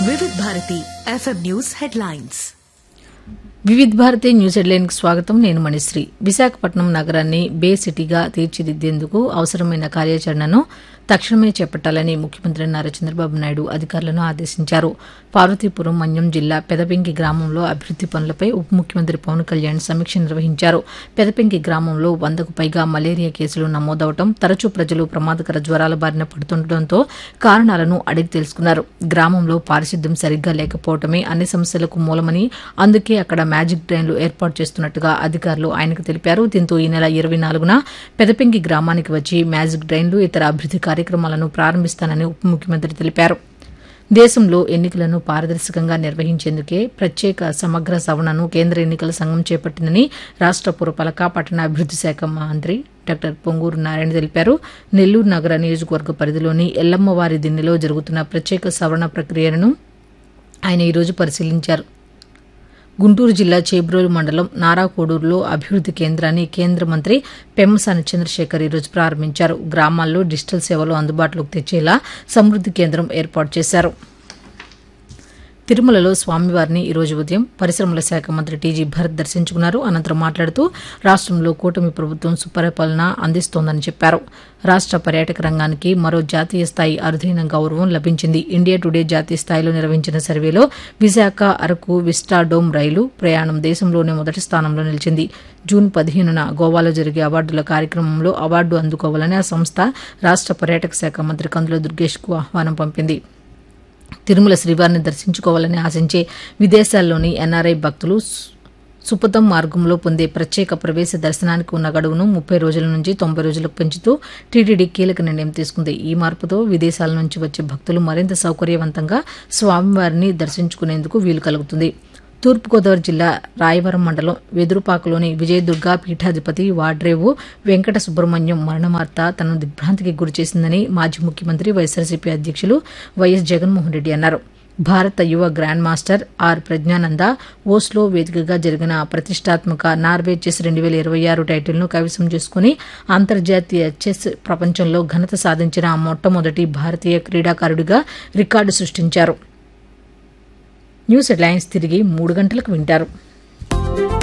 Vividh Bharati FM news headlines Vividh Bharati news హెడ్లైన్కి స్వాగతం నేను మణిశ్రీ విశాఖపట్నం నగరాన్ని బే సిటీగా తీర్చిదిద్దేందుకు అవసరమైన కార్యాచరణను తక్షణమే చేపట్టాలని ముఖ్యమంత్రి నారా చంద్రబాబు నాయుడు అధికారులను ఆదేశించారు పార్వతీపురం మన్యం జిల్లా పెదపెంకి గ్రామంలో అభివృద్ది పనులపై ఉప ముఖ్యమంత్రి పవన్ కళ్యాణ్ సమీక్ష నిర్వహించారు పెదపెంకి గ్రామంలో వందకు పైగా మలేరియా కేసులు నమోదవడం తరచూ ప్రజలు ప్రమాదకర జ్వరాల బారిన పడుతుండటంతో కారణాలను అడిగి తెలుసుకున్నారు గ్రామంలో పారిశుద్ధ్యం సరిగ్గా లేకపోవడమే అన్ని సమస్యలకు మూలమని అందుకే అక్కడ మ్యాజిక్ డ్రైన్లు ఏర్పాటు చేస్తున్నట్టుగా అధికారులు ఆయనకు తెలిపారు దీంతో ఈ నెల ఇరవై నాలుగున పెదపెంకి గ్రామానికి వచ్చి మ్యాజిక్ డ్రైన్లు ఇతర అభివృద్ది కార్యక్రమాలను ప్రారంభిస్తానని ఉప ముఖ్యమంత్రి తెలిపారు దేశంలో ఎన్నికలను పారదర్శకంగా నిర్వహించేందుకే ప్రత్యేక సమగ్ర సవరణను కేంద్ర ఎన్నికల సంఘం చేపట్టిందని రాష్ట పురపాలక పట్టణాభివృద్ది శాఖ మంత్రి డాక్టర్ పొంగూరు నారాయణ తెలిపారు నెల్లూరు నగర నియోజకవర్గ పరిధిలోని ఎల్లమ్మవారి దిన్నెలో జరుగుతున్న ప్రత్యేక సవరణ ప్రక్రియను ఆయన ఈరోజు పరిశీలించారు గుంటూరు జిల్లా చేబ్రోలు మండలం నారాకోడూరులో అభివృద్ది కేంద్రాన్ని కేంద్ర మంత్రి పెమ్మసాని చంద్రశేఖర్ ఈరోజు ప్రారంభించారు గ్రామాల్లో డిజిటల్ సేవలు అందుబాటులోకి తెచ్చేలా సమృద్ది కేంద్రం ఏర్పాటు చేశారు తిరుమలలో స్వామివారిని ఈరోజు ఉదయం పరిశ్రమల శాఖ మంత్రి టీజీ భరత్ దర్శించుకున్నారు అనంతరం మాట్లాడుతూ రాష్ట్రంలో కూటమి ప్రభుత్వం సుపరిపాలన అందిస్తోందని చెప్పారు రాష్ట్ర పర్యాటక రంగానికి మరో జాతీయ స్థాయి అరుదైన గౌరవం లభించింది ఇండియా టుడే జాతీయ స్థాయిలో నిర్వహించిన సర్వేలో విశాఖ అరకు విస్టాడోమ్ రైలు ప్రయాణం దేశంలోనే మొదటి స్థానంలో నిలిచింది జూన్ పదిహేనున గోవాలో జరిగే అవార్డుల కార్యక్రమంలో అవార్డు అందుకోవాలని ఆ సంస్థ రాష్ట్ర పర్యాటక శాఖ మంత్రి కందుల దుర్గేష్కు ఆహ్వానం పంపింది తిరుమల శ్రీవారిని దర్శించుకోవాలని ఆశించే విదేశాల్లోని ఎన్ఆర్ఐ భక్తులు సుపథం మార్గంలో పొందే ప్రత్యేక ప్రవేశ దర్శనానికి ఉన్న గడువును ముప్పై రోజుల నుంచి తొంభై రోజులకు పెంచుతూ టీటీడీ కీలక నిర్ణయం తీసుకుంది ఈ మార్పుతో విదేశాల నుంచి వచ్చే భక్తులు మరింత సౌకర్యవంతంగా స్వామివారిని దర్శించుకునేందుకు వీలు కలుగుతుంది తూర్పుగోదావరి జిల్లా రాయవరం మండలం వెదురుపాకలోని విజయదుర్గ పీఠాధిపతి వాడ్రేవు వెంకట సుబ్రహ్మణ్యం మరణవార్త తనను దిగ్భ్రాంతికి గురిచేసిందని మాజీ ముఖ్యమంత్రి వైఎస్సార్సీపీ అధ్యక్షులు వైఎస్ జగన్మోహన్ రెడ్డి అన్నారు భారత యువ grand master R Praggnanandhaa Oslo వేదికగా జరిగిన ప్రతిష్టాత్మక నార్వే చెస్ రెండు వేల ఇరవై ఆరు టైటిల్ను కైవసం చేసుకుని అంతర్జాతీయ చెస్ ప్రపంచంలో ఘనత సాధించిన మొట్టమొదటి భారతీయ క్రీడాకారుడిగా రికార్డు సృష్టించారు న్యూస్ హెడ్లైన్స్ తిరిగి మూడు గంటలకు వింటారు